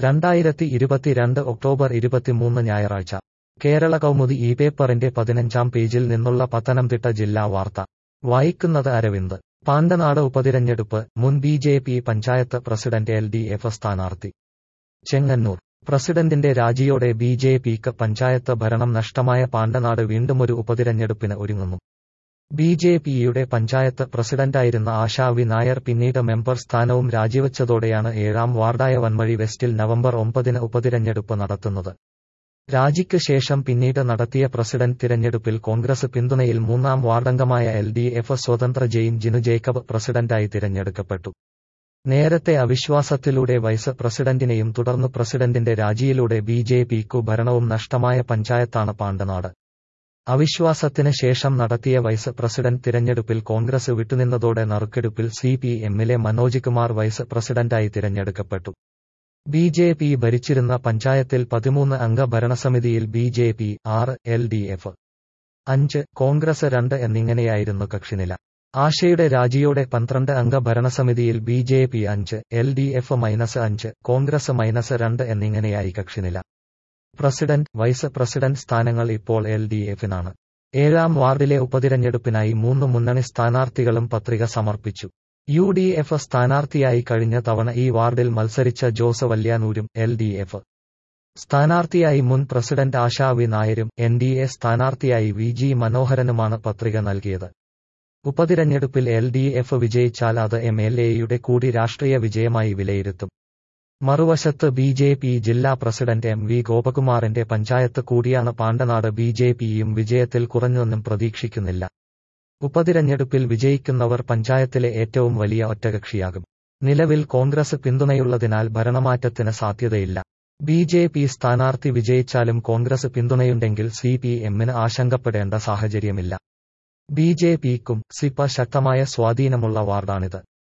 രണ്ടായിരത്തി ഇരുപത്തിരണ്ട് ഒക്ടോബർ ഇരുപത്തിമൂന്ന് ഞായറാഴ്ച കേരള കൗമുദി ഈ പേപ്പറിന്റെ പതിനഞ്ചാം പേജിൽ നിന്നുള്ള പത്തനംതിട്ട ജില്ലാ വാർത്ത വായിക്കുന്നത് അരവിന്ദ് പാണ്ടനാട് ഉപതിരഞ്ഞെടുപ്പ് മുൻ B J P panchayat president L D F സ്ഥാനാർത്ഥി ചെങ്ങന്നൂർ പ്രസിഡന്റിന്റെ രാജിയോടെ ബി ജെ പിക്ക് പഞ്ചായത്ത് ഭരണം നഷ്ടമായ പാണ്ടനാട് വീണ്ടുമൊരു ഉപതിരഞ്ഞെടുപ്പിന് ഒരുങ്ങുന്നു ബി ജെ പിയുടെ പഞ്ചായത്ത് പ്രസിഡന്റായിരുന്ന ആശാ വി നായർ പിന്നീട് മെമ്പർ സ്ഥാനവും രാജിവെച്ചതോടെയാണ് ഏഴാം വാർഡായ വൻമഴി വെസ്റ്റിൽ നവംബർ ഒമ്പതിന് ഉപതിരഞ്ഞെടുപ്പ് നടത്തുന്നത് രാജിക്ക് ശേഷം പിന്നീട് നടത്തിയ പ്രസിഡന്റ് തിരഞ്ഞെടുപ്പിൽ കോൺഗ്രസ് പിന്തുണയിൽ മൂന്നാം വാർഡംഗമായ എൽ ഡി എഫ് സ്വതന്ത്ര ജെയിൻ ജിനു ജേക്കബ് പ്രസിഡന്റായി തിരഞ്ഞെടുക്കപ്പെട്ടു നേരത്തെ അവിശ്വാസത്തിലൂടെ വൈസ് പ്രസിഡന്റിനെയും തുടർന്ന് പ്രസിഡന്റിന്റെ രാജിയിലൂടെ ബി ജെ പിക്കു ഭരണവും നഷ്ടമായ പഞ്ചായത്താണ് പാണ്ടനാട് അവിശ്വാസത്തിന് ശേഷം നടത്തിയ വൈസ് പ്രസിഡന്റ് തിരഞ്ഞെടുപ്പിൽ കോൺഗ്രസ് വിട്ടുനിന്നതോടെ നറുക്കെടുപ്പിൽ സി പി എമ്മിലെ മനോജ് കുമാർ വൈസ് പ്രസിഡന്റായി തിരഞ്ഞെടുക്കപ്പെട്ടു ബി ജെ പി ഭരിച്ചിരുന്ന പഞ്ചായത്തിൽ പതിമൂന്ന് അംഗ ഭരണസമിതിയിൽ ബി ജെ പി ആറ് എൽ ഡി എഫ് അഞ്ച് കോൺഗ്രസ് രണ്ട് എന്നിങ്ങനെയായിരുന്നു കക്ഷിനില ആശയുടെ രാജിയോടെ പന്ത്രണ്ട് അംഗ ഭരണസമിതിയിൽ ബി ജെ പി അഞ്ച് എൽ ഡി എഫ് മൈനസ് അഞ്ച് കോൺഗ്രസ് മൈനസ് രണ്ട് എന്നിങ്ങനെയായി കക്ഷിനില പ്രസിഡന്റ് വൈസ് പ്രസിഡന്റ് സ്ഥാനങ്ങൾ ഇപ്പോൾ എൽ ഡി എഫിനാണ് ഏഴാം വാർഡിലെ ഉപതിരഞ്ഞെടുപ്പിനായി മൂന്ന് മുന്നണി സ്ഥാനാർത്ഥികളും പത്രിക സമർപ്പിച്ചു യു ഡി എഫ് സ്ഥാനാർത്ഥിയായി കഴിഞ്ഞ തവണ ഈ വാർഡിൽ മത്സരിച്ച ജോസ് വല്യാനൂരും എൽ ഡി എഫ് സ്ഥാനാർത്ഥിയായി മുൻ പ്രസിഡന്റ് ആശാ വി നായരും എൻ ഡി എ സ്ഥാനാർത്ഥിയായി വി ജി മനോഹരനുമാണ് പത്രിക നൽകിയത് ഉപതിരഞ്ഞെടുപ്പിൽ എൽ ഡി എഫ് വിജയിച്ചാൽ അത് എം എൽ എയുടെ കൂടി രാഷ്ട്രീയ വിജയമായി വിലയിരുത്തും മറുവശത്ത് ബി ജെ പി ജില്ലാ പ്രസിഡന്റ് എം വി ഗോപകുമാറിന്റെ പഞ്ചായത്ത് കൂടിയാണ് പാണ്ടനാട് ബി ജെ പിയും വിജയത്തിൽ കുറഞ്ഞൊന്നും പ്രതീക്ഷിക്കുന്നില്ല ഉപതിരഞ്ഞെടുപ്പിൽ വിജയിക്കുന്നവർ പഞ്ചായത്തിലെ ഏറ്റവും വലിയ ഒറ്റകക്ഷിയാകും നിലവിൽ കോൺഗ്രസ് പിന്തുണയുള്ളതിനാൽ ഭരണമാറ്റത്തിന് സാധ്യതയില്ല ബി ജെ പി സ്ഥാനാർത്ഥി വിജയിച്ചാലും കോൺഗ്രസ് പിന്തുണയുണ്ടെങ്കിൽ സി പി എമ്മിന് ആശങ്കപ്പെടേണ്ട സാഹചര്യമില്ല ബി ജെ പിക്കും സിപ ശക്തമായ സ്വാധീനമുള്ള വാർഡാണിത്